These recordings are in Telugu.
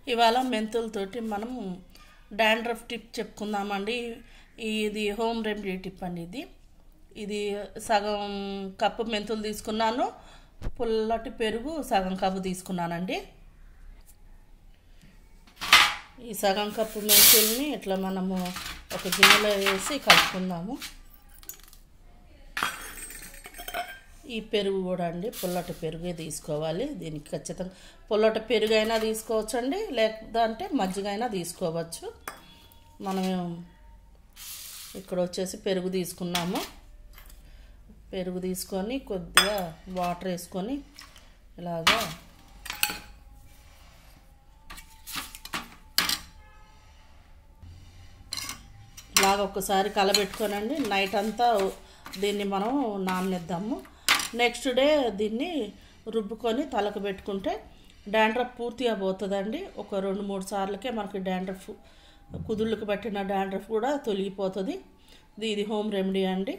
ఇవాళ మెంతులతోటి మనం డాండ్రఫ్ టిప్ చెప్పుకుందామండి ఇది హోమ్ రెమెడీ టిప్ అండి ఇది ఇది సగం కప్పు మెంతులు తీసుకున్నాను పుల్లటి పెరుగు సగం కప్పు తీసుకున్నానండి ఈ సగం కప్పు మెంతుల్ని ఇట్లా మనము ఒక గిన్నెలో వేసి కలుపుకుందాము ఈ పెరుగు కూడా అండి పుల్లటి పెరుగే తీసుకోవాలి దీనికి ఖచ్చితంగా పుల్లటి పెరుగు అయినా తీసుకోవచ్చు అండి లేదంటే మజ్జిగ అయినా తీసుకోవచ్చు మనం ఇక్కడ వచ్చేసి పెరుగు తీసుకున్నాము పెరుగు తీసుకొని కొద్దిగా వాటర్ వేసుకొని ఇలాగా ఇలాగ ఒకసారి కలబెట్టుకోనండి నైట్ అంతా దీన్ని మనం నాననిద్దాము నెక్స్ట్ డే దీన్ని రుబ్బుకొని తలకు పెట్టుకుంటే డాండ్రఫ్ పూర్తిగా పోతుందండి ఒక రెండు మూడు సార్లకే మనకి డాండ్రఫ్ కుదుళ్ళకి పట్టిన డాండ్రఫ్ కూడా తొలగిపోతుంది ఇది ఇది హోమ్ రెమెడీ అండి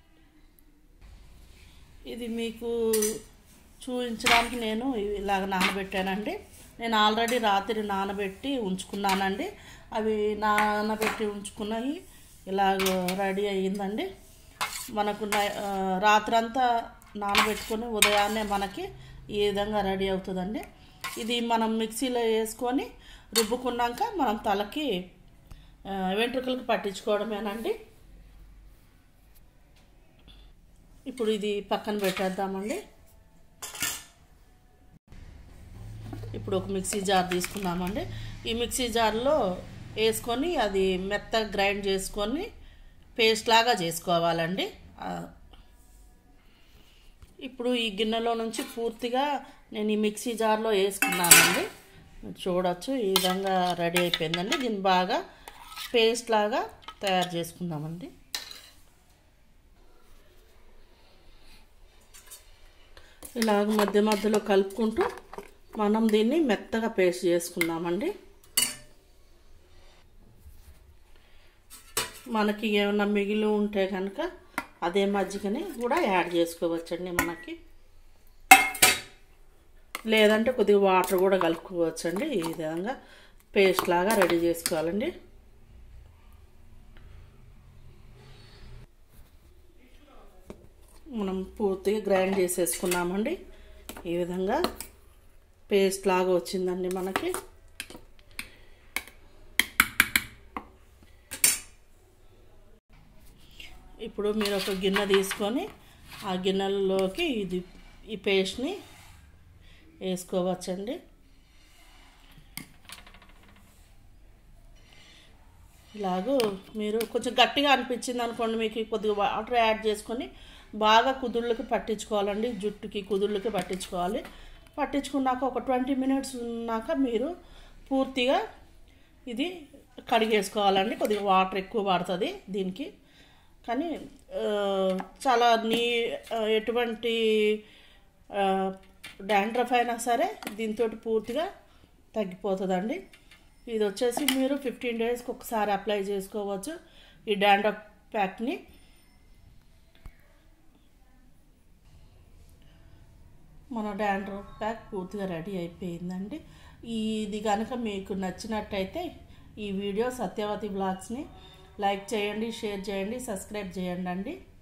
ఇది మీకు చూపించడానికి నేను ఇలాగ నానబెట్టానండి నేను ఆల్రెడీ రాత్రి నానబెట్టి ఉంచుకున్నానండి అవి నానబెట్టి ఉంచుకున్నవి ఇలాగ రెడీ అయ్యిందండి మనకు రాత్రంతా నానబెట్టుకొని ఉదయాన్నే మనకి ఈ విధంగా రెడీ అవుతుందండి ఇది మనం మిక్సీలో వేసుకొని రుబ్బుకున్నాక మనం తలకి వెంట్రుకలకు పట్టించుకోవడమేనండి ఇప్పుడు ఇది పక్కన పెట్టేద్దామండి ఇప్పుడు ఒక మిక్సీ జార్ తీసుకున్నామండి ఈ మిక్సీ జార్లో వేసుకొని అది మెత్తగా గ్రైండ్ చేసుకొని పేస్ట్ లాగా చేసుకోవాలండి ఇప్పుడు ఈ గిన్నెలో నుంచి పూర్తిగా నేను ఈ మిక్సీ జార్లో వేసుకున్నానండి చూడొచ్చు ఈ విధంగా రెడీ అయిపోయిందండి దీన్ని బాగా పేస్ట్ లాగా తయారు చేసుకుందామండి ఇలాగ మధ్య మధ్యలో కలుపుకుంటూ మనం దీన్ని మెత్తగా పేస్ట్ చేసుకుందామండి మనకి ఏమన్నా మిగిలి ఉంటే కనుక అదే మజ్జిగని కూడా యాడ్ చేసుకోవచ్చండి మనకి లేదంటే కొద్దిగా వాటర్ కూడా కలుపుకోవచ్చండి ఈ విధంగా పేస్ట్ లాగా రెడీ చేసుకోవాలండి మనం పూర్తిగా గ్రైండ్ చేసేసుకున్నామండి ఈ విధంగా పేస్ట్ లాగా వచ్చిందండి మనకి ఇప్పుడు మీరు ఒక గిన్నె తీసుకొని ఆ గిన్నెలోకి ఇది ఈ పేస్ట్ని వేసుకోవచ్చండి ఇలాగూ మీరు కొంచెం గట్టిగా అనిపించింది అనుకోండి మీకు కొద్దిగా వాటర్ యాడ్ చేసుకొని బాగా కుదుళ్ళకి పట్టించుకోవాలండి జుట్టుకి కుదుళ్ళకి పట్టించుకోవాలి పట్టించుకున్నాక ఒక ట్వంటీ మినిట్స్ ఉన్నాక మీరు పూర్తిగా ఇది కడిగేసుకోవాలండి కొద్దిగా వాటర్ ఎక్కువ పడుతుంది దీనికి కానీ చాలా నీ ఎటువంటి డాండ్రఫ్ అయినా సరే దీంతో పూర్తిగా తగ్గిపోతుందండి ఇది వచ్చేసి మీరు ఫిఫ్టీన్ డేస్కి ఒకసారి అప్లై చేసుకోవచ్చు ఈ డాండ్రఫ్ ప్యాక్ని మన డాండ్రఫ్ ప్యాక్ పూర్తిగా రెడీ అయిపోయిందండి ఇది కనుక మీకు నచ్చినట్టయితే ఈ వీడియో సత్యవతి బ్లాగ్స్ని లైక్ చేయండి షేర్ చేయండి సబ్స్క్రైబ్ చేయండి అండి